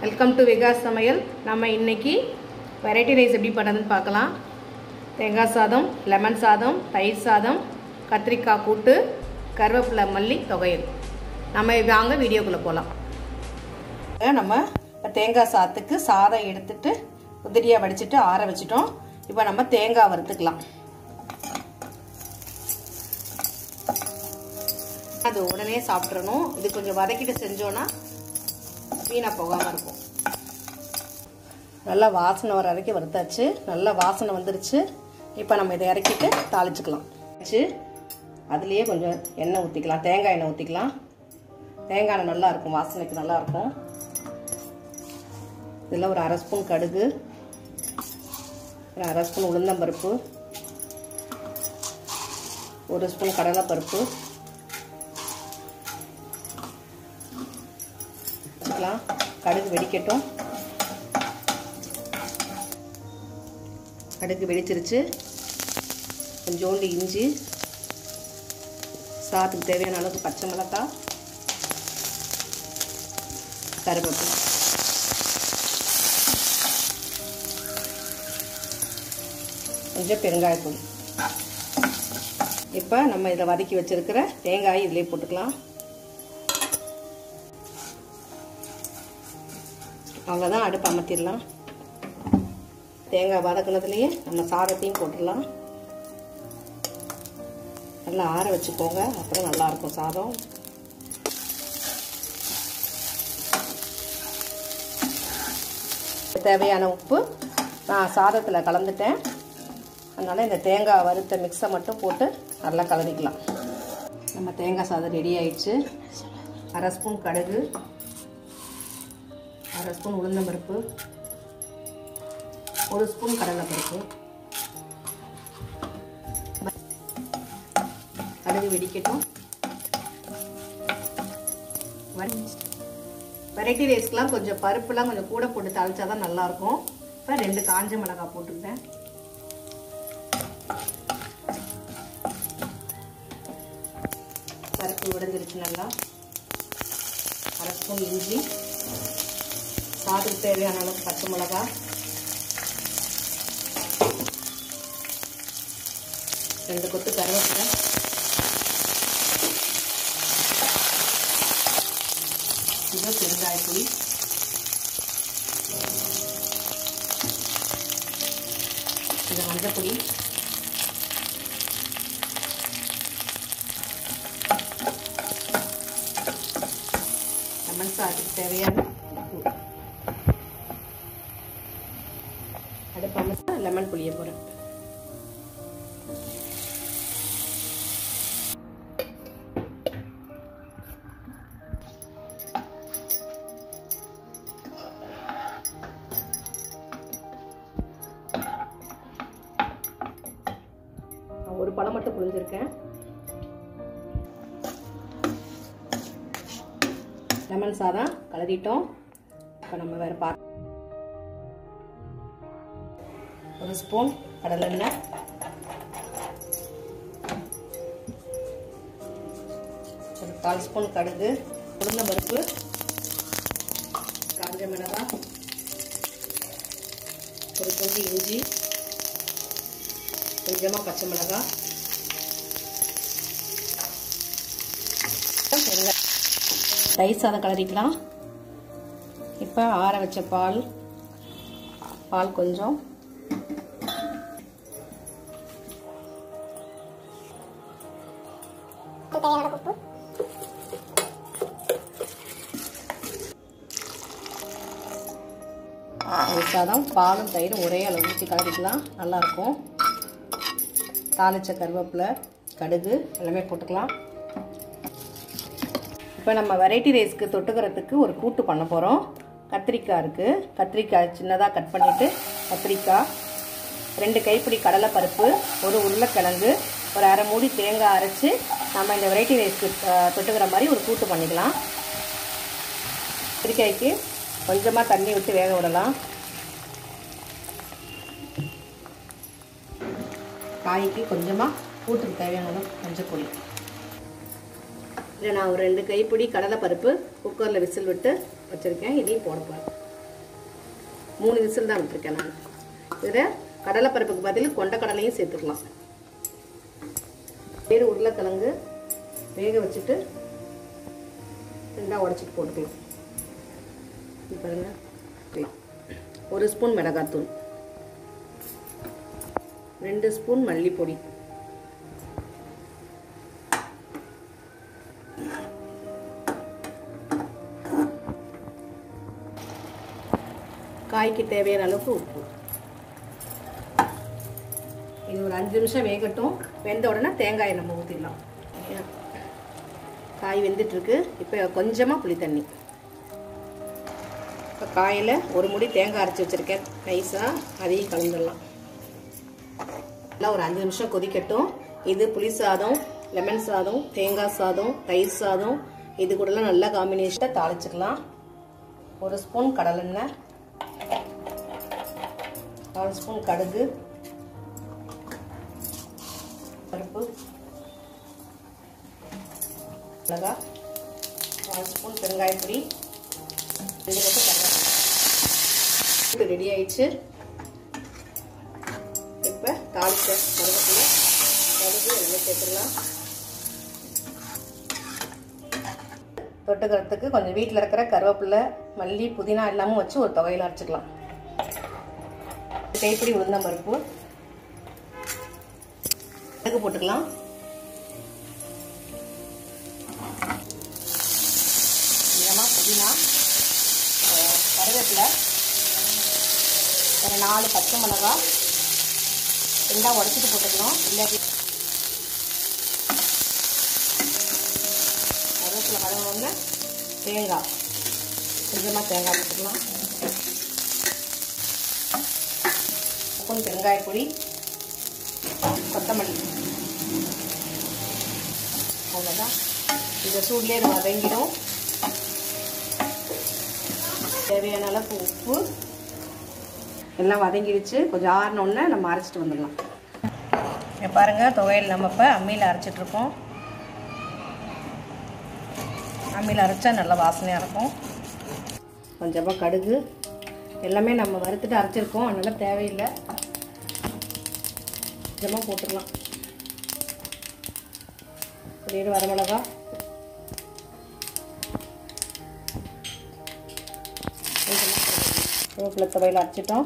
welcome to Vikas சமையல் நம்ம இன்னைக்கு வெரைட்டி ரைஸ் எப்படி பண்ணுறதுன்னு பார்க்கலாம் தேங்காய் சாதம் லெமன் சாதம் தயிர் சாதம் கத்திரிக்காய் கூட்டு கருவேப்பிலை மல்லி தொகையல் நம்ம வாங்க வீடியோக்குள்ளே போகலாம் நம்ம இப்போ தேங்காய் சாதத்துக்கு சாதம் எடுத்துட்டு உதிரியாக வடிச்சிட்டு ஆற வச்சிட்டோம் இப்போ நம்ம தேங்காய் வறுத்துக்கலாம் அது உடனே சாப்பிட்றணும் இது கொஞ்சம் வதக்கிட்டு செஞ்சோன்னா வீணாக போகாமல் இருக்கும் நல்லா வாசனை வர வரைக்கும் வறுத்தாச்சு நல்லா வாசனை வந்துருச்சு இப்போ நம்ம இதை இறக்கிட்டு தாளிச்சுக்கலாம் வச்சு அதுலேயே கொஞ்சம் எண்ணெய் ஊற்றிக்கலாம் தேங்காய் எண்ணெய் ஊற்றிக்கலாம் தேங்காய் எண்ணெய் நல்லா இருக்கும் வாசனைக்கு நல்லா இருக்கும் இதில் ஒரு அரை ஸ்பூன் கடுகு ஒரு அரை ஸ்பூன் உளுந்தம்பருப்பு ஒரு ஸ்பூன் கடலைப்பருப்பு வச்சுக்கலாம் கடுகு வெடிக்கட்டும் கடுகு வெடிச்சிருச்சு கொஞ்சோண்டு இஞ்சி சாத்துக்கு தேவையான அளவுக்கு பச்சை மிளகாய் கருவேப்பிலை கொஞ்சம் பெருங்காயத்தூள் இப்போ நம்ம இதில் வதக்கி வச்சிருக்கிற தேங்காய் இதிலே போட்டுக்கலாம் அவ்வளோதான் அடுப்பு அமர்த்திடலாம் தேங்காய் வதக்குனதுலேயே நம்ம சாதத்தையும் போட்டுடலாம் நல்லா ஆற வச்சுக்கோங்க அப்புறம் நல்லாயிருக்கும் சாதம் தேவையான உப்பு நான் சாதத்தில் கலந்துட்டேன் அதனால் இந்த தேங்காய் வறுத்த மிக்ஸை மட்டும் போட்டு நல்லா கலந்துக்கலாம் நம்ம தேங்காய் சாதம் ரெடி ஆயிடுச்சு அரை ஸ்பூன் கடுகு அரை ஸ்பூன் உளுந்தம்பருப்பு ஒரு ஸ்பூன் கடலைப்பருப்பு கடுகு வெடிக்கட்டும் வெரைட்டி ரைஸ்க்கெலாம் கொஞ்சம் பருப்புலாம் கொஞ்சம் கூட போட்டு தாளிச்சா தான் நல்லாயிருக்கும் இப்போ ரெண்டு காஞ்ச மிளகாய் போட்டுக்கிட்டேன் பருப்பு உடஞ்சிருச்சு நல்லா அரை ஸ்பூன் இஞ்சி சாதத்துக்கு தேவையான அளவுக்கு பச்சை மிளகா ரெண்டு கொத்து கருவேப்பிலை இது பெருங்காய பொடி இது மஞ்சள் பொடி லெமன் சாதத்துக்கு தேவையான உப்பு அடுப்பு அமைச்சா லெமன் புளிய போகிறேன் ஒரு பழம் மட்டும் புழிஞ்சிருக்கேன் லெமன் சாதம் கலரிட்டோம் இப்போ நம்ம வேறு பா ஒரு ஸ்பூன் கடலெண்ணெய் ஒரு கால் ஸ்பூன் கடுகு உளுந்த பருப்பு காஞ்ச மிளகாய் ஒரு கொஞ்சம் இஞ்சி கொஞ்சமாக பச்சை மிளகாய் தயிர் சாதம் கலரிக்கலாம் இப்போ ஆற வச்ச பால் பால் கொஞ்சம் தயிர் சாதம் பாலும் தயிரும் ஒரே அளவு ஊற்றி கலரிக்கலாம் நல்லாயிருக்கும் தாளிச்ச கருவேப்பிலை கடுகு எல்லாமே போட்டுக்கலாம் இப்போ நம்ம வெரைட்டி ரைஸ்க்கு தொட்டுக்கிறதுக்கு ஒரு கூட்டு பண்ண போகிறோம் கத்திரிக்காய் இருக்குது கத்திரிக்காய் சின்னதாக கட் பண்ணிவிட்டு கத்திரிக்காய் ரெண்டு கைப்பிடி கடலைப்பருப்பு ஒரு உருளைக்கிழங்கு ஒரு அரை மூடி தேங்காய் அரைச்சி நம்ம இந்த வெரைட்டி ரைஸ்க்கு தொட்டுக்கிற மாதிரி ஒரு கூட்டு பண்ணிக்கலாம் கத்திரிக்காய்க்கு கொஞ்சமாக தண்ணி விட்டு வேக விடலாம் காய்க்கு கொஞ்சமாக கூட்டுக்கு தேவையான அளவு மஞ்சள் பொடி இதில் நான் ஒரு ரெண்டு கைப்பிடி கடலைப்பருப்பு குக்கரில் விசில் விட்டு வச்சுருக்கேன் இதையும் போட போகிறேன் மூணு விசில் தான் விட்டுருக்கேன் நான் இதில் கடலைப்பருப்புக்கு பதில் கொண்டக்கடலையும் சேர்த்துக்கலாம் வேறு உருளைக்கிழங்கு வேக வச்சுட்டு ரெண்டாக உடச்சிட்டு போட்டுக்கலாம் இது பாருங்க ஒரு ஸ்பூன் மிளகாத்தூள் ரெண்டு ஸ்பூன் மல்லிப்பொடி காய்க்கு தேவையான அளவுக்கு உப்பு இது ஒரு அஞ்சு நிமிஷம் வேகட்டும் வெந்த உடனே தேங்காயை நம்ம ஊற்றிடலாம் காய் வெந்துட்டுருக்கு இப்போ கொஞ்சமாக புளி தண்ணி இப்போ காயில் ஒரு முடி தேங்காய் அரைச்சி வச்சுருக்கேன் நைஸாக அதையும் கலந்துடலாம் நல்லா ஒரு அஞ்சு நிமிஷம் கொதிக்கட்டும் இது புளி சாதம் லெமன் சாதம் தேங்காய் சாதம் தயிர் சாதம் இது கூடலாம் நல்லா காம்பினேஷனை தாளிச்சுக்கலாம் ஒரு ஸ்பூன் கடலெண்ணெய் நாலு ஸ்பூன் கடுகு பருப்பு மிளகா நாலு ஸ்பூன் பெருங்காயப்பொடி ரெண்டு கப்பு கருவேப்பிலை ரெடி ஆயிடுச்சு இப்போ தாளிச்ச கருவேப்பிலை கடுகு எல்லாம் சேர்த்துடலாம் தொட்டுக்கிறதுக்கு கொஞ்சம் வீட்டில் இருக்கிற கருவேப்பிலை மல்லி புதினா எல்லாமும் வச்சு ஒரு தொகையில் அரைச்சிக்கலாம் கைப்பிடி உளுந்தம் பருப்பு கடுகு போட்டுக்கலாம் கொஞ்சமாக புதினா கருவேப்பிலை ஒரு நாலு பச்சை மிளகா ரெண்டாக உடச்சிட்டு போட்டுக்கணும் இல்லாட்டி கருவேப்பிலை வதங்கினோடனே தேங்காய் கொஞ்சமாக தேங்காய் போட்டுக்கலாம் ஸ்பூன் பெருங்காயப்பொடி கொத்தமல்லி அவ்வளோதான் இந்த சூட்லேயே இது வதங்கிடும் தேவையான அளவுக்கு உப்பு எல்லாம் வதங்கிடுச்சு கொஞ்சம் ஆறினோடனே நம்ம அரைச்சிட்டு வந்துடலாம் இப்போ பாருங்கள் துவையல் நம்ம இப்போ அம்மியில் அரைச்சிட்ருக்கோம் அம்மியில் அரைச்சா நல்ல வாசனையாக இருக்கும் கொஞ்சமாக கடுகு எல்லாமே நம்ம வறுத்துட்டு அரைச்சிருக்கோம் அதனால் தேவையில்லை கொஞ்சமாக போட்டுக்கலாம் கொஞ்சம் வரமிளகா கருவேப்பிலை துவையில் அரைச்சிட்டோம்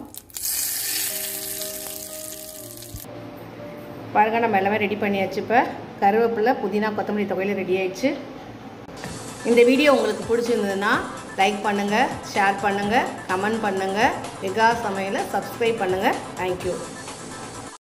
பாருங்க நம்ம எல்லாமே ரெடி பண்ணியாச்சு இப்போ கருவேப்பிலை புதினா கொத்தமல்லி துவையில் ரெடி ஆயிடுச்சு இந்த வீடியோ உங்களுக்கு பிடிச்சிருந்ததுன்னா லைக் பண்ணுங்கள் ஷேர் பண்ணுங்கள் கமெண்ட் பண்ணுங்கள் விகா சமையலை சப்ஸ்கிரைப் பண்ணுங்கள் தேங்க்யூ